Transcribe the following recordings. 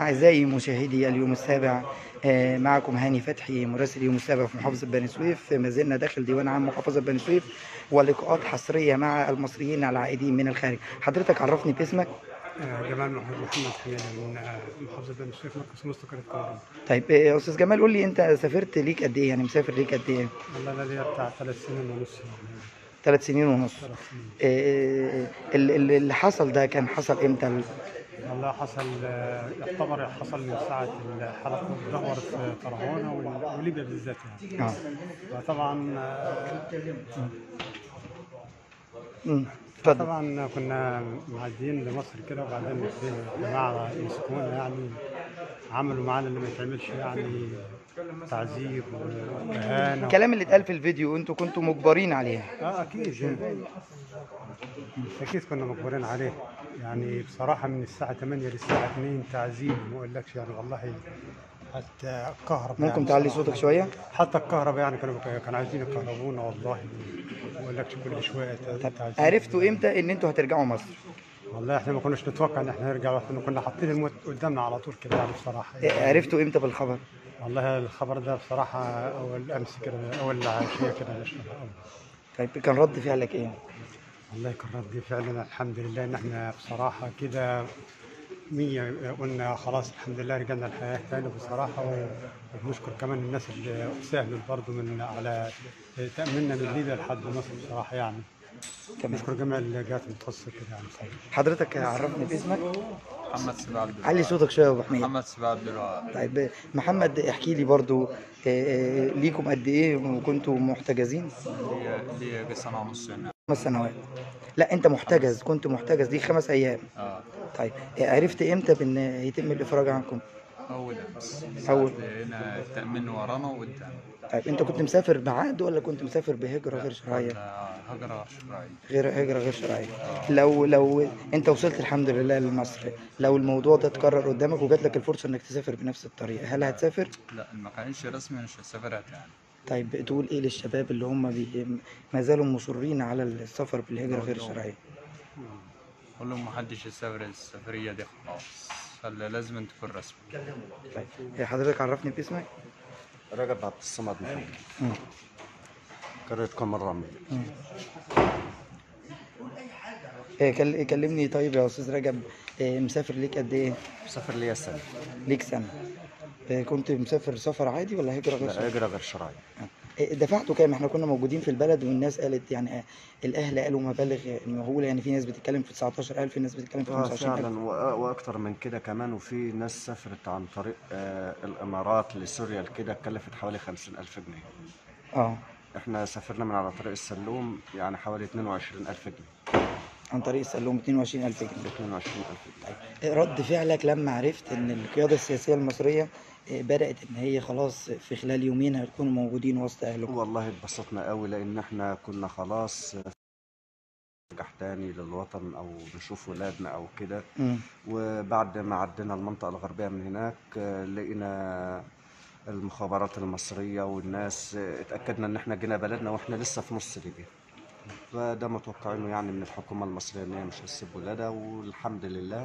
أعزائي مشاهدي اليوم السابع آه، معكم هاني فتحي مراسل اليوم السابع في محافظة بني سويف ما زلنا داخل ديوان عام محافظة بني سويف ولقاءات حصرية مع المصريين العائدين من الخارج حضرتك عرفني باسمك آه، جمال محمد محمد حميدة من آه، محافظة بني سويف مركز مستقر القاهرة طيب آه، يا أستاذ جمال قول لي أنت سافرت ليك قد إيه يعني مسافر ليك قد إيه والله انا ليا بتاع ثلاث سنين ونص يعني ثلاث سنين ونص ثلاث سنين آه، ال- ال- اللي حصل ده كان حصل إمتى والله حصل آه، يعتبر حصل من ساعة الحلقة اتدهورت في طرهونة وال- وليبيا بالذات يعني اه فطبعا آه، أمم، اتفضل طبعا كنا معديين لمصر كده وبعدين في جماعة مسكونا يعني عملوا معانا اللي ما يتعملش يعني تعذيب وإهانة الكلام اللي اتقال في الفيديو انتوا كنتوا مجبرين عليها اه اكيد اكيد كنا مجبرين عليه يعني بصراحه من الساعه 8 للساعه 2 تعذيب ما اقولكش يعني والله حتى الكهرباء ممكن يعني تعلي بصراحة. صوتك شوية حتى الكهرباء يعني كانوا كانوا عايزين يكهربونا والله ما اقولكش كل شويه طب تعذيب. عرفتوا امتى ان انتوا هترجعوا مصر والله احنا ما كناش نتوقع ان احنا نرجع احنا كنا حاطين الموت قدامنا على طول كده يعني بصراحه يعني عرفتوا امتى بالخبر والله الخبر ده بصراحه اول امس كده اول عشيه كده نشرها طيب كان رد فعلك ايه والله كان ردي فعلا الحمد لله ان احنا بصراحه كده مية قلنا خلاص الحمد لله رجعنا الحياه تاني بصراحه و- وبنشكر كمان الناس اللي ساهمت برضه من على تاميننا من ليبيا لحد مصر بصراحه يعني تمام نشكر جميع الجهات المتخصصه كده يعني حضرتك عرفني باسمك محمد سباع عبد الوهاب علي صوتك شويه يا ابو حميد محمد سباع عبد الوهاب طيب محمد احكي لي برضو آه، آه، ليكم قد ايه وكنتوا محتجزين ليا ليا سنة ونص هنا خمس سنوات لا انت محتجز كنت محتجز دي خمس ايام اه طيب آه، عرفت امتى بان يتم الافراج عنكم أول أمس أول. هنا التأمين ورانا وقدام طيب انت كنت مسافر بعقد ولا كنت مسافر بهجره غير شرعيه هجرة شرعية غير هجرة غير شرعية لو لو انت وصلت الحمد لله لمصر لو الموضوع ده اتكرر قدامك وجات لك الفرصة انك تسافر بنفس الطريقة هل هتسافر؟ لا ما كانش رسمي مش هسافرها تاني طيب تقول ايه للشباب اللي هم بي ما زالوا مصرين على السفر بالهجرة غير الشرعية؟ قول لهم محدش يسافر السفرية دي خلاص خلي لازم تكون رسمي طيب حضرتك عرفني باسمك؟ رجب عبد الصمد محمد مم. قرية كم الرمل إيه، كل- كلمني طيب يا استاذ رجب إيه، مسافر ليك قد ايه؟ مسافر ليا سنة ليك سنة إيه، كنت مسافر سفر عادي ولا هجرة غير لا شرعية؟ هجرة غير شرعية إيه، دفعتوا كام؟ احنا كنا موجودين في البلد والناس قالت يعني آه، الاهل قالوا مبالغ مهوله يعني في ناس بتتكلم في 19000 في ناس بتتكلم في آه 25000 فعلا وأ- وأكتر من كده كمان وفي ناس سافرت عن طريق آه الإمارات لسوريا كده اتكلفت حوالي خمسين ألف جنيه اه إحنا سافرنا من على طريق السلوم يعني حوالي اتنين وعشرين ألف جنيه عن طريق السلوم 22000 جنيه اتنين وعشرين ألف جنيه إيه، رد فعلك لما عرفت ان القياده السياسيه المصريه إيه، بدات ان هي خلاص في خلال يومين هتكونوا موجودين وسط اهلكم والله اتبسطنا قوي لأن إحنا كنا خلاص آه، نرجع تاني للوطن أو نشوف ولادنا أو كده مم. وبعد ما عدينا المنطقة الغربية من هناك آه، لقينا المخابرات المصرية والناس آه، اتأكدنا ان احنا جينا بلدنا واحنا لسه في نص ليبيا فده متوقعينه يعني من الحكومة المصرية ان هي مش هتسيب ولادها والحمد لله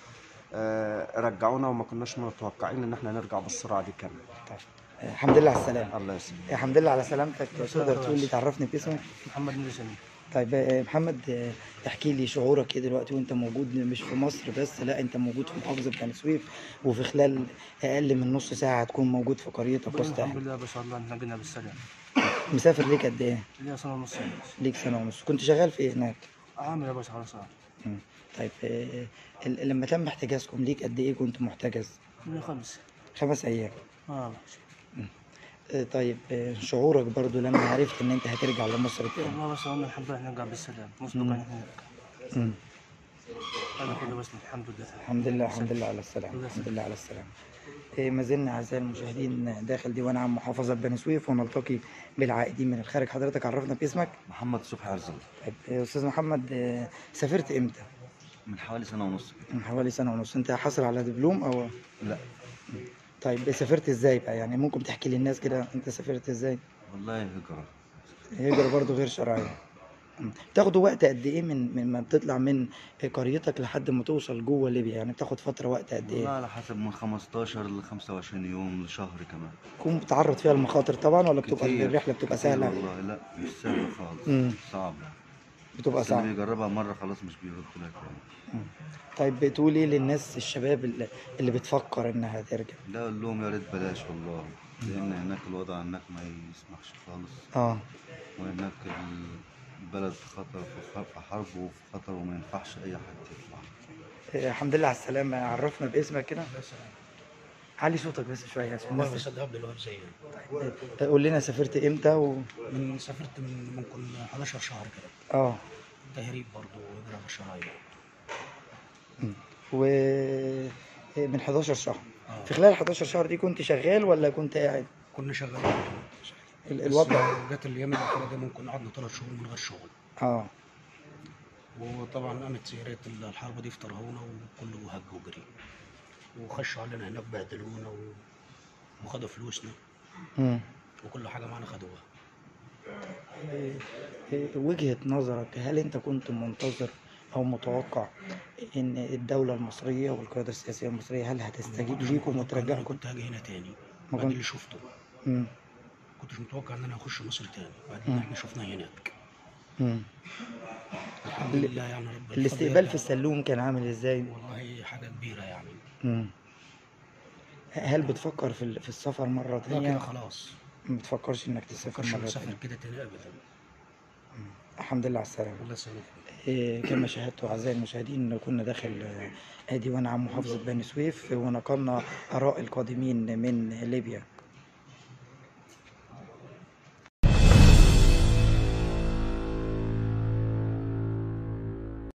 آه، رجعونا وما كناش متوقعين ان احنا نرجع بالسرعة دي كمان طيب آه، الحمد لله على السلامه الله يسلمك آه، الحمد لله على سلامتك تقدر تقول لي تعرفني باسمك محمد نور سمي طيب آه، محمد آه، احكي لي شعورك ايه دلوقتي وانت موجود مش في مصر بس لا انت موجود في محافظه بني سويف وفي خلال اقل من نص ساعه هتكون موجود في قريتك وسط الحمد اهلك لله ما شاء الله احنا جينا بالسلام مسافر ليك قد ايه؟ ليا سنه ونص بس ليك سنه ونص كنت شغال في ايه هناك؟ عامل يا باشا خلاص مم. طيب آه، ال- لما تم احتجازكم ليك قد ايه كنت محتجز؟ من خمس خمس ايام اه آه، طيب آه، شعورك برضو لما عرفت ان انت هترجع لمصر تاني والله بس قلنا الحمد لله نرجع بالسلام مسبقا احنا نرجع مم. هذا كله بس الحمد لله الحمد لله الحمد لله على السلامة الحمد لله على السلامة إيه، ما زلنا أعزائي المشاهدين داخل ديوان عام محافظة بني سويف ونلتقي بالعائدين من الخارج حضرتك عرفنا باسمك محمد صبحي عزل طيب إيه، أستاذ محمد إيه، سافرت إمتى؟ من حوالي سنة ونص من حوالي سنة ونص أنت حاصل على دبلوم أو لا طيب سافرت إزاي بقى يعني ممكن تحكي للناس كده أنت سافرت إزاي؟ والله هجرة هجرة برضو غير شرعية مم. بتاخدوا وقت قد ايه من من ما بتطلع من قريتك لحد ما توصل جوه ليبيا يعني بتاخد فتره وقت قد والله ايه على حسب من 15 ل 25 يوم لشهر كمان تكون بتعرض فيها المخاطر طبعا ولا بتبقى كتير. الرحله بتبقى كتير سهله والله لا مش سهلة خالص مم. صعب بتبقى بس اللي صعبه بيجربها مرة خلاص مش بيرد لك يعني طيب بتقول ايه للناس الشباب اللي, اللي بتفكر انها ترجع لا اقول لهم يا ريت بلاش والله لان هناك الوضع هناك ما يسمحش خالص اه وهناك البلد في خطر في خ- في حرب وفي خطر وما ينفعش اي حد يطلع آه، الحمد لله على السلامه عرفنا باسمك كده علي صوتك بس شويه عشان والله الناس بس قبل الوقت زي آه، قول لنا سافرت امتى و... من سافرت من ممكن 11 شهر كده اه تهريب برضه وإجراء شرايع و من 11 شهر آه. في خلال 11 شهر دي كنت شغال ولا كنت قاعد كنا شغالين ال- بس الوضع جت الايام الاخيره دي ممكن قعدنا ثلاث شهور من غير شغل اه وطبعا قامت سيرات الحرب دي افترهونا وكله هج وجري وخشوا علينا هناك بهدلونا و... وخدوا فلوسنا مم. وكل حاجه معانا خدوها إيه، وجهة نظرك هل انت كنت منتظر او متوقع ان الدولة المصرية والقيادة السياسية المصرية هل هتستجيب ليكم انا وترجعكم كنت هاجي هنا تاني ما بعد كنت- اللي شفته مم. كنتش متوقع ان انا اخش مصر تاني بعد اللي احنا شفناه هناك مم. الحمد لله يعني رب الاستقبال في السلوم كان عامل ازاي والله حاجه كبيره يعني مم. هل بتفكر في ال- في السفر مرة لا كده تانية خلاص ما بتفكرش انك تسافر مفكرش مرة اسافر تانية كده تاني ابدا الحمد لله على السلامة الله يسلمك إيه، كما شاهدتوا أعزائي المشاهدين كنا داخل آه، ديوان عام محافظة بني سويف ونقلنا آراء القادمين من ليبيا